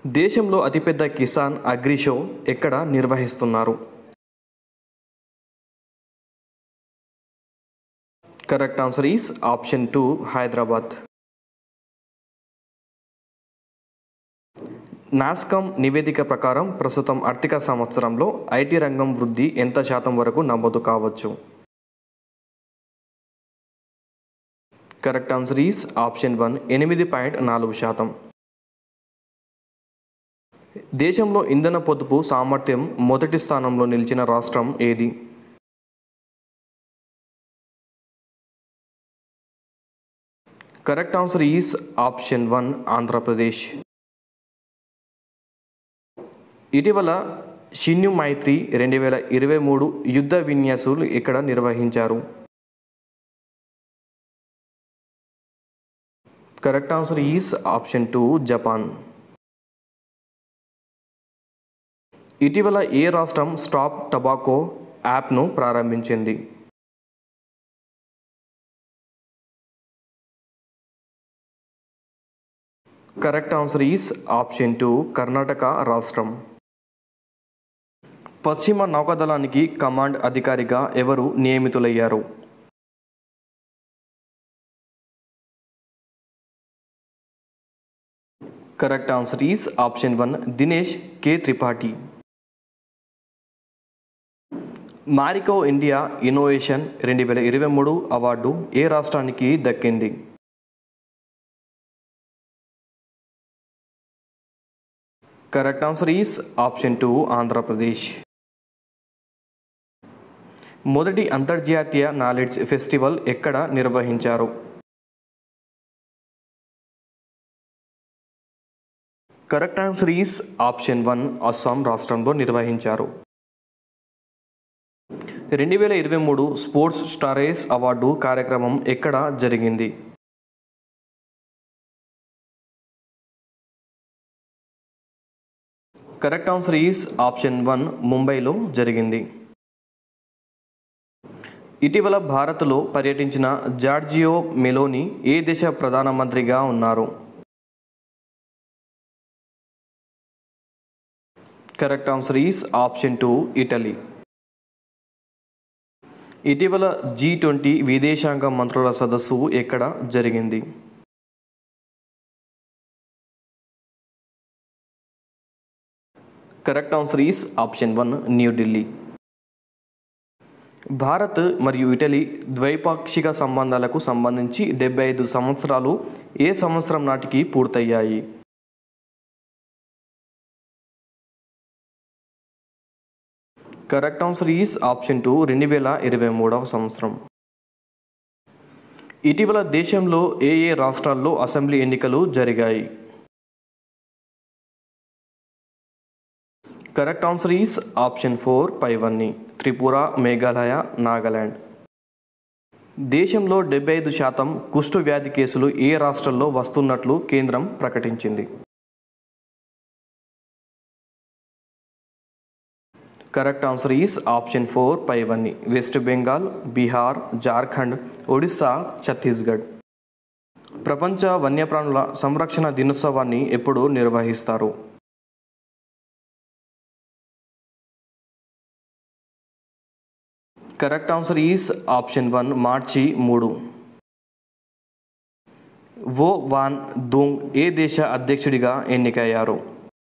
దేశంలో అతిపెద్ద Kisan agri show ఎక్కడ నిర్వహిస్తున్నారు correct answer is option two Hyderabad NASSCOM నివేదిక ప్రకారం ప్రస్తుతం ఆర్థిక సంవత్సరంలో ఐటీ రంగం వృద్ధి ఎంత శాతం వరకు నమోదు కావచ్చు correct answer is option one ఎనిమిది పాయింట్ నాలుగు శాతం దేశంలో ఇంధన పొదుపు సామర్థ్యం మొదటి స్థానంలో నిలిచిన రాష్ట్రం ఏది correct answer is option one Andhra Pradesh ఇటీవల షిన్యు మైత్రి రెండు వేల ఇరవై మూడు యుద్ధ విన్యాసాలు ఇక్కడ నిర్వహించారు correct answer is option two Japan ఇటీవల ఏ రాష్ట్రం స్టాప్ టబాకో యాప్ను ప్రారంభించింది correct answer is option two Karnataka రాష్ట్రం పశ్చిమ నౌకాదళానికి కమాండ్ అధికారిగా ఎవరు నియమితులయ్యారు correct answer is option one Dinesh K Tripathi Marico India innovation రెండు వేల ఇరవై మూడు అవార్డు ఏ రాష్ట్రానికి దక్కింది correct answer is option two Andhra Pradesh మొదటి అంతర్జాతీయ నాలెడ్జ్ ఫెస్టివల్ ఎక్కడ నిర్వహించారు correct answer is option one Assam రాష్ట్రంలో నిర్వహించారు రెండు వేల ఇరవై మూడు స్పోర్ట్స్ స్టారేస్ అవార్డు కార్యక్రమం ఎక్కడ జరిగింది correct answer is option one ముంబైలో జరిగింది ఇటీవల భారత్లో పర్యటించిన జార్జియో మెలోని ఏ దేశ ప్రధానమంత్రిగా ఉన్నారు correct answer is option two Italy ఇటీవల జీ ట్వంటీ విదేశాంగ మంత్రుల సదస్సు ఎక్కడ జరిగింది correct answer is option one New Delhi Bharat మరియు ఇటలీ ద్వైపాక్షిక సంబంధాలకు సంబంధించి డెబ్బై ఐదు సంవత్సరాలు ఏ సంవత్సరం నాటికి పూర్తయ్యాయి correct answer is option two రెండు వేల ఇరవై మూడవ సంవత్సరం ఇటీవల దేశంలో ఏ ఏ రాష్ట్రాల్లో అసెంబ్లీ ఎన్నికలు జరిగాయి correct answer is option four పైవన్నీ త్రిపుర మేఘాలయ నాగాలాండ్ దేశంలో డెబ్బై ఐదు శాతం కుష్టు వ్యాధి కేసులు ఏ రాష్ట్రంలో వస్తున్నట్లు కేంద్రం ప్రకటించింది correct answer is option four పైవన్నీ వెస్ట్ బెంగాల్ బీహార్ జార్ఖండ్ ఒడిస్సా ఛత్తీస్గఢ్ ప్రపంచ వన్యప్రాణుల సంరక్షణ దినోత్సవాన్ని ఎప్పుడు నిర్వహిస్తారు correct answer is option one మార్చి మూడు వో వాన్ దూంగ్ ఏ దేశ అధ్యక్షుడిగా ఎన్నికయ్యారు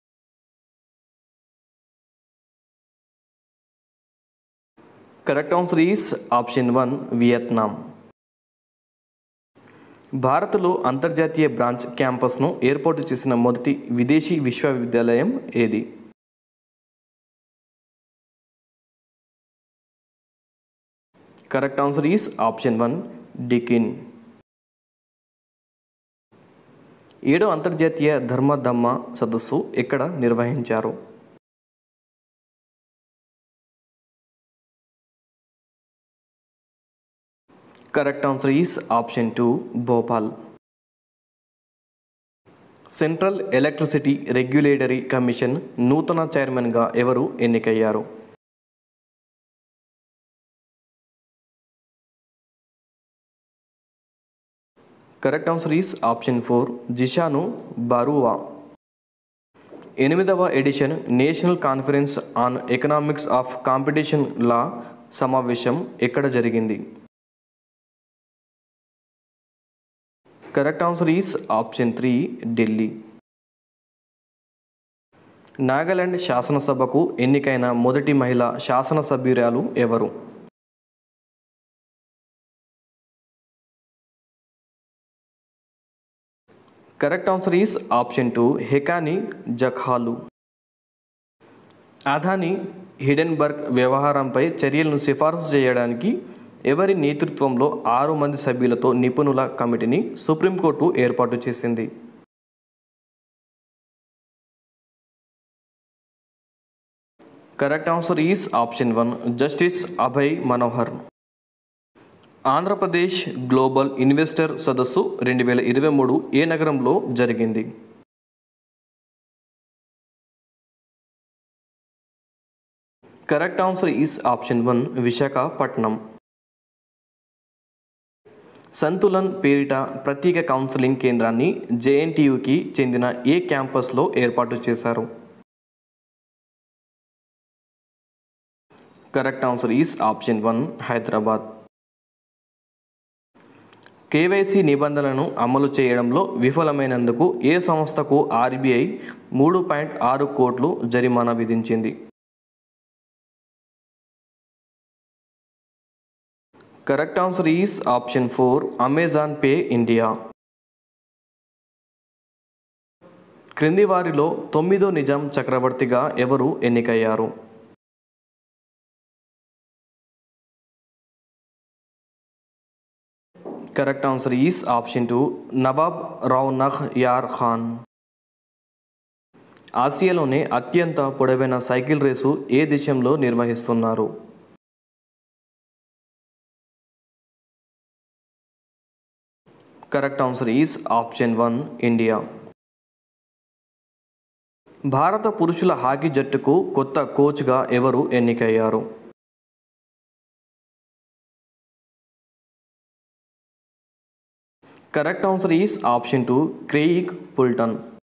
correct answer is option one Vietnam భారత్లో అంతర్జాతీయ బ్రాంచ్ క్యాంపస్ను ఏర్పాటు చేసిన మొదటి విదేశీ విశ్వవిద్యాలయం ఏది correct answer is option one Deakin ఏడో అంతర్జాతీయ ధర్మధమ్మ సదస్సు ఎక్కడ నిర్వహించారు correct answer is option two Bhopal central electricity regulatory commission నూతన చైర్మన్గా ఎవరు ఎన్నికయ్యారు correct answer is option four Jishnu Barua ఎనిమిదవ edition national conference on economics of competition law సమావేశం ఎక్కడ జరిగింది correct answer is option three Delhi Nagaland శాసనసభకు ఎన్నికైన మొదటి మహిళ శాసనసభ్యురాలు ఎవరు correct answer is option two Hekani Jakhalu Adani Hindenburg వ్యవహారంపై చర్యలను సిఫారసు చేయడానికి ఎవరి నేతృత్వంలో ఆరు మంది సభ్యులతో నిపుణుల కమిటీని సుప్రీంకోర్టు ఏర్పాటు చేసింది correct answer is option one justice Abhay Manohar Andhra Pradesh global investor సదస్సు రెండు వేల ఇరవై మూడు ఏ నగరంలో జరిగింది correct answer is option one Visakhapatnam Santulan పేరిట ప్రత్యేక కౌన్సిలింగ్ కేంద్రాన్ని జేఎన్టీయుకి చెందిన ఏ క్యాంపస్లో ఏర్పాటు చేశారు correct answer is option one Hyderabad KYC నిబంధనలను అమలు చేయడంలో విఫలమైనందుకు ఏ సంస్థకు ఆర్బీఐ మూడు పాయింట్ ఆరు కోట్లు జరిమానా విధించింది correct answer is option four Amazon pay India క్రింది వారిలో తొమ్మిదో నిజాం చక్రవర్తిగా ఎవరు ఎన్నికయ్యారు correct answer is option two Nawab Raunaq Yar Khan ఆసియాలోనే అత్యంత పొడవైన సైకిల్ రేసు ఏ దేశంలో నిర్వహిస్తున్నారు correct answer is option one India భారత పురుషుల హాకీ జట్టుకు కొత్త కోచ్గా ఎవరు ఎన్నికయ్యారు correct answer is option two Craig Fulton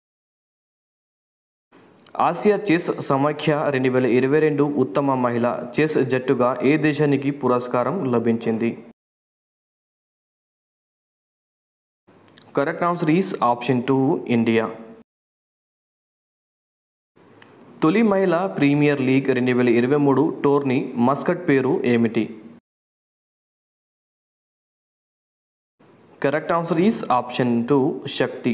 Asia chess సమాఖ్య రెండు వేల ఇరవై రెండు ఉత్తమ మహిళ చెస్ జట్టుగా ఏ దేశానికి పురస్కారం లభించింది correct answer is option two India తొలి మహిళ ప్రీమియర్ లీగ్ రెండు వేల ఇరవై మూడు టోర్నీ మస్కట్ పేరు ఏమిటి correct answer is option two Shakti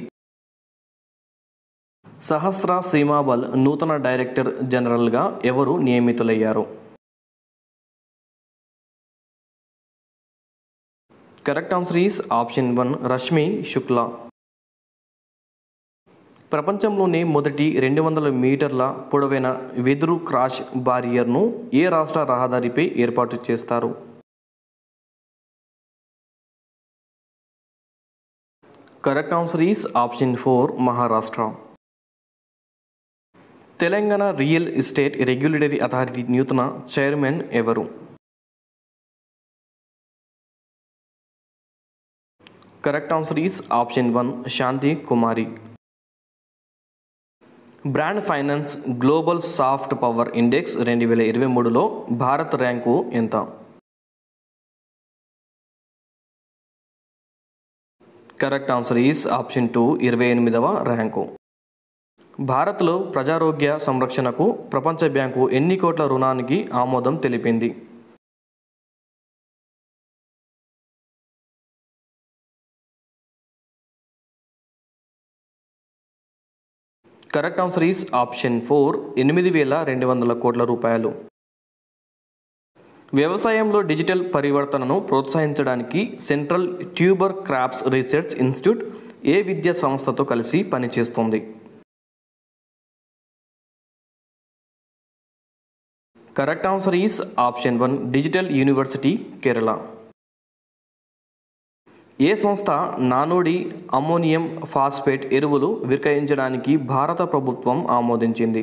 Sashastra Seema Bal నూతన డైరెక్టర్ జనరల్గా ఎవరు నియమితులయ్యారు correct answer is option one Rashmi Shukla ప్రపంచంలోనే మొదటి రెండు వందల మీటర్ల పొడవైన వెదురు క్రాష్ బారియర్ను ఏ రాష్ట్ర రహదారిపై ఏర్పాటు చేస్తారు correct answer is option four Maharashtra Telangana real estate regulatory authority నూతన చైర్మన్ ఎవరు correct answer is option one Shanti Kumari brand finance global soft power index రెండు వేల ఇరవై మూడులో భారత్ ర్యాంకు ఎంత correct answer is option two ఇరవై ఎనిమిదవ ర్యాంకు భారత్లో ప్రజారోగ్య సంరక్షణకు ప్రపంచ బ్యాంకు ఎన్ని కోట్ల రుణానికి ఆమోదం తెలిపింది correct answer is option four ఎనిమిది వేల రెండు వందల కోట్ల రూపాయలు వ్యవసాయంలో డిజిటల్ పరివర్తనను ప్రోత్సహించడానికి central tuber crops research institute ఏ విద్యా సంస్థతో కలిసి పనిచేస్తుంది correct answer is option one digital university Kerala ఏ సంస్థ నానోడి అమ్మోనియం ఫాస్ఫేట్ ఎరువులు విక్రయించడానికి భారత ప్రభుత్వం ఆమోదించింది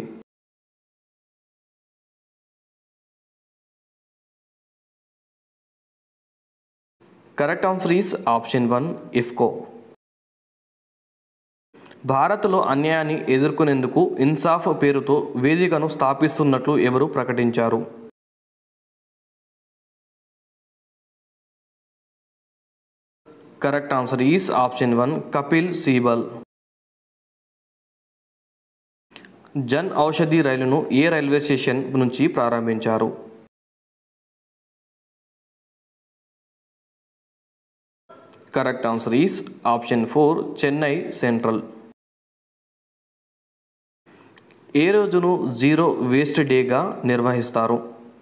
correct answer is option one IFFCO భారత్లో అన్యాయాన్ని ఎదుర్కొనేందుకు ఇన్సాఫ్ పేరుతో వేదికను స్థాపిస్తున్నట్లు ఎవరు ప్రకటించారు correct answer is option one Kapil Sibal Jan Aushadhi రైలును ఏ రైల్వే స్టేషన్ నుంచి ప్రారంభించారు correct answer is option four Chennai central ఏ రోజును జీరో వేస్ట్ డేగా నిర్వహిస్తారు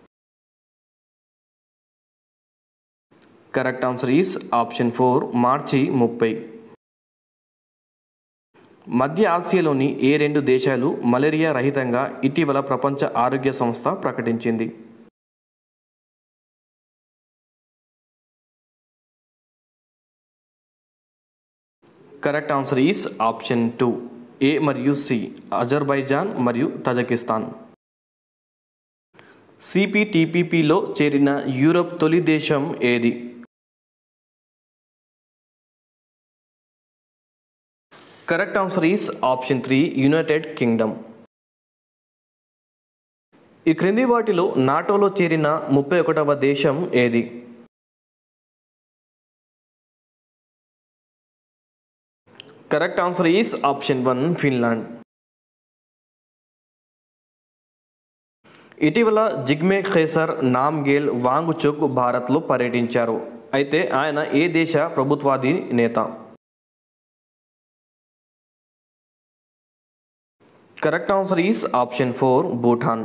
correct answer is option four మార్చి ముప్పై మధ్య ఆసియాలోని ఏ రెండు దేశాలు మలేరియా రహితంగా ఇటీవల ప్రపంచ ఆరోగ్య సంస్థ ప్రకటించింది correct answer is option two A మరియు సి అజర్బైజాన్ మరియు తజకిస్తాన్ సిపిటిపిపిలో చేరిన యూరప్ తొలి దేశం ఏది correct answer is option three United Kingdom ఈ క్రింది వాటిలో నాటోలో చేరిన ముప్పై ఒకటవ దేశం ఏది correct answer is option one Finland ఇటీవల జిగ్మే ఖేసర్ నామ్గేల్ వాంగ్చుక్ భారత్లో పర్యటించారు అయితే ఆయన ఏ దేశ ప్రభుత్వాది నేత correct answer is option four Bhutan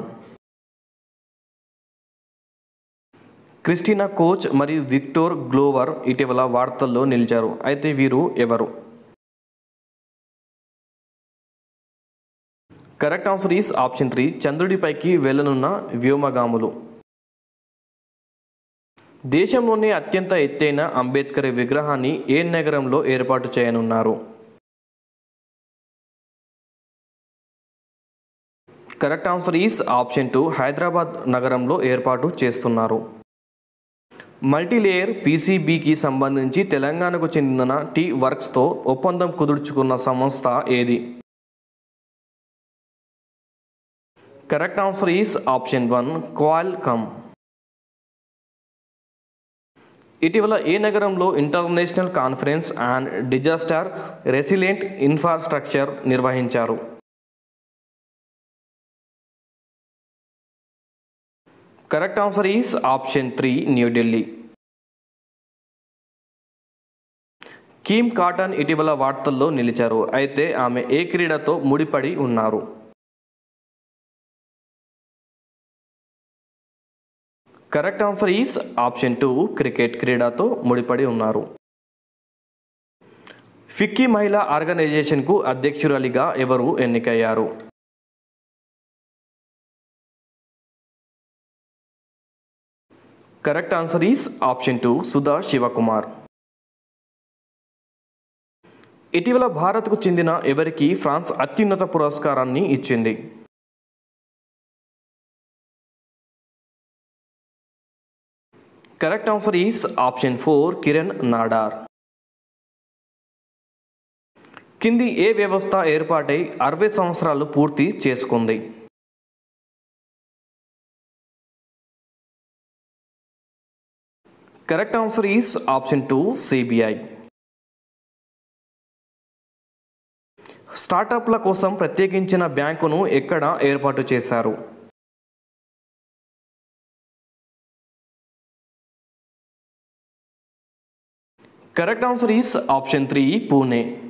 Christina Koch మరియు విక్టోర్ గ్లోవర్ ఇటీవల వార్తల్లో నిలిచారు అయితే వీరు ఎవరు correct answer is option three చంద్రుడిపైకి వెళ్ళనున్న వ్యోమగాములు దేశంలోని అత్యంత ఎత్తైన అంబేద్కర్ విగ్రహాన్ని ఏ నగరంలో ఏర్పాటు చేయనున్నారు correct answer is option two Hyderabad నగరంలో ఏర్పాటు చేస్తున్నారు మల్టీలేయర్ పీసీబీకి సంబంధించి తెలంగాణకు చెందిన టీ వర్క్స్తో ఒప్పందం కుదుర్చుకున్న సంస్థ ఏది correct answer is option one Qualcomm ఇటీవల ఏ నగరంలో international conference and disaster resilient infrastructure నిర్వహించారు correct answer is option three New Delhi Kim Cotton ఇటీవల వార్తల్లో నిలిచారు అయితే ఆమె ఏ క్రీడతో ముడిపడి ఉన్నారు correct answer is option two cricket క్రీడతో ముడిపడి ఉన్నారు ఫిక్కీ మహిళా ఆర్గనైజేషన్కు అధ్యక్షురాలిగా ఎవరు ఎన్నికయ్యారు correct answer is option two Sudha Shivakumar ఇటీవల భారత్కు చెందిన ఎవరికి ఫ్రాన్స్ అత్యున్నత పురస్కారాన్ని ఇచ్చింది correct answer is option four Kiran Nadar కింది ఏ వ్యవస్థ ఏర్పాటై అరవై సంవత్సరాలు పూర్తి చేసుకుంది correct answer is option two CBI స్టార్టప్ల కోసం ప్రత్యేకించిన బ్యాంకును ఎక్కడ ఏర్పాటు చేశారు correct answer is option three Pune